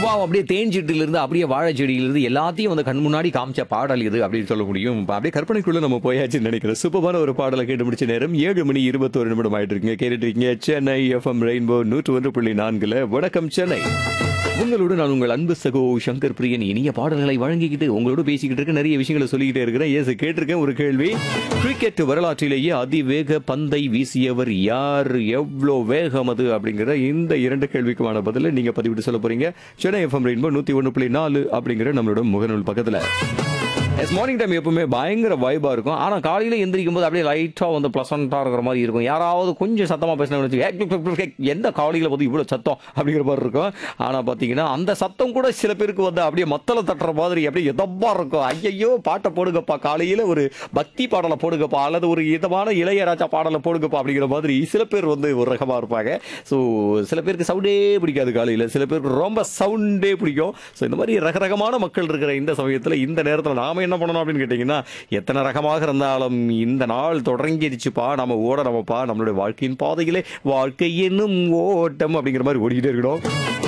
wow அப்படியே தேன்சிட்டுல இருந்து அப்படியே வாழை செடியில இருந்து எல்லாத்தையும் வந்து கண் முன்னாடி காமிச்ச பாடல் இது அப்படின்னு சொல்ல முடியும் இப்ப அப்படியே கற்பனைக்குள்ள நம்ம போயாச்சுன்னு நினைக்கிறேன் சூப்பரான ஒரு பாடலை கேட்டு முடிச்ச நேரம் ஏழு மணி இருபத்தோரு நிமிடம் ஆயிட்டு இருக்குங்க கேட்டுட்டு இருக்கீங்க சென்னை எஃப்எம் ரெயின்போ நூற்று ஒன்று புள்ளி நான்குல வணக்கம் சென்னை உங்களோடு நான் உங்கள் அன்பு சகோ சங்கர் பிரியன் இனிய பாடல்களை வழங்கிக்கிட்டு உங்களோட பேசிக்கிட்டு இருக்க நிறைய விஷயங்களை சொல்லிக்கிட்டே இருக்கிறேன் ஏசு கேட்டிருக்கேன் ஒரு கேள்வி கிரிக்கெட் வரலாற்றிலேயே அதிவேக பந்தை வீசியவர் யார் எவ்வளோ வேகம் அது அப்படிங்கிற இந்த இரண்டு கேள்விக்குமான பதில நீங்க பதிவிட்டு சொல்ல போறீங்க சென்னை எஃப்எம் ரெயின்போ நூத்தி ஒன்று புள்ளி நாலு அப்படிங்கிற நம்மளோட முகநூல் பக்கத்துல எஸ் மார்னிங் டைம் எப்பவுமே பயங்கர வைபா இருக்கும் ஆனா காலையில எந்திரிக்கும் போது அப்படியே லைட்டா வந்து பிளசண்டா இருக்கிற மாதிரி இருக்கும் யாராவது கொஞ்சம் சத்தமா பேசினா வச்சு "ஏக், ஏக், ஏக், ஏக், எந்த காலையில வந்து இவ்வளவு சத்தம் அப்படிங்கிற மாதிரி இருக்கும் ஆனா பாத்தீங்கன்னா அந்த சத்தம் கூட சில பேருக்கு வந்து அப்படியே மத்தள தட்டுற மாதிரி அப்படியே எதப்பா இருக்கும் ஐயையோ பாட்டை போடுங்கப்பா காலையில ஒரு பக்தி பாடலை போடுங்கப்பா அல்லது ஒரு இதமான இளையராஜா பாடலை போடுங்கப்பா அப்படிங்கிற மாதிரி சில பேர் வந்து ஒரு ரகமா இருப்பாங்க ஸோ சில பேருக்கு சவுண்டே பிடிக்காது காலையில சில பேருக்கு ரொம்ப சவுண்டே பிடிக்கும் ஸோ இந்த மாதிரி ரகரகமான மக்கள் இருக்கிற இந்த சமயத்தில் இந்த நேரத்தில் நாம என்ன பண்ணணும் அப்படின்னு கேட்டிங்கன்னா எத்தனை ரகமாக இருந்தாலும் இந்த நாள் தொடங்கிடுச்சுப்பா நம்ம ஓடணுமப்பா நம்மளுடைய வாழ்க்கையின் பாதையிலே வாழ்க்கை என்னும் ஓட்டம் அப்படிங்கிற மாதிரி ஓடிக்கிட்டே இருக்கணும்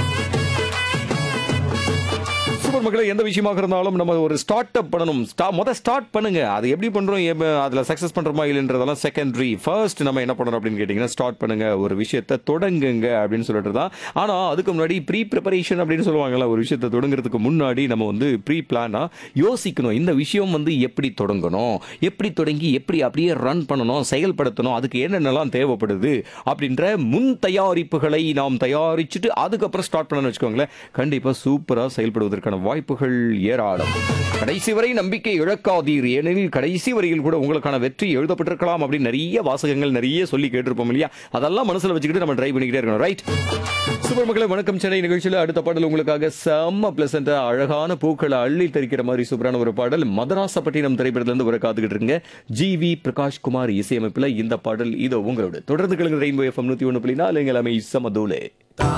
சூப்பர் மக்களே எந்த விஷயமாக இருந்தாலும் நம்ம ஒரு ஸ்டார்ட் அப் பண்ணணும் ஸ்டா முத ஸ்டார்ட் பண்ணுங்க அது எப்படி பண்றோம் எப்ப அதுல சக்சஸ் பண்றோமா இல்லைன்றதெல்லாம் செகண்டரி ஃபர்ஸ்ட் நம்ம என்ன பண்ணணும் அப்படின்னு கேட்டிங்கன்னா ஸ்டார்ட் பண்ணுங்க ஒரு விஷயத்தை தொடங்குங்க அப்படின்னு சொல்லிட்டு தான் ஆனா அதுக்கு முன்னாடி ப்ரீ ப்ரிப்பரேஷன் அப்படின்னு சொல்லுவாங்கல்ல ஒரு விஷயத்தை தொடங்குறதுக்கு முன்னாடி நம்ம வந்து ப்ரீ பிளானா யோசிக்கணும் இந்த விஷயம் வந்து எப்படி தொடங்கணும் எப்படி தொடங்கி எப்படி அப்படியே ரன் பண்ணணும் செயல்படுத்தணும் அதுக்கு என்னென்னலாம் தேவைப்படுது அப்படின்ற முன் தயாரிப்புகளை நாம் தயாரிச்சுட்டு அதுக்கப்புறம் ஸ்டார்ட் பண்ணணும்னு வச்சுக்கோங்களேன் கண்டிப்பா சூப்பரா செயல்படுவதற்கான வாய்ப்புகள் ஏராளம் கடைசி வரை நம்பிக்கை இழக்காதீர் ஏனெனில் கடைசி வரையில் கூட உங்களுக்கான வெற்றி எழுதப்பட்டிருக்கலாம் அப்படின்னு நிறைய வாசகங்கள் நிறைய சொல்லி கேட்டிருப்போம் இல்லையா அதெல்லாம் மனசுல வச்சுக்கிட்டு நம்ம ட்ரை பண்ணிக்கிட்டே இருக்கணும் ரைட் சூப்பர் மக்களே வணக்கம் சென்னை நிகழ்ச்சியில் அடுத்த பாடல் உங்களுக்காக செம்ம பிளசண்டா அழகான பூக்களை அள்ளி தெரிக்கிற மாதிரி சூப்பரான ஒரு பாடல் மதராசப்பட்டினம் திரைப்படத்துல இருந்து ஒரு காத்துக்கிட்டு இருங்க ஜி வி பிரகாஷ் குமார் இசையமைப்புல இந்த பாடல் இதோ உங்களோட தொடர்ந்து கிழங்கு ரெயின்போ எஃப்எம் நூத்தி ஒன்று புள்ளி நாலு எங்கள் அமை சமதூலே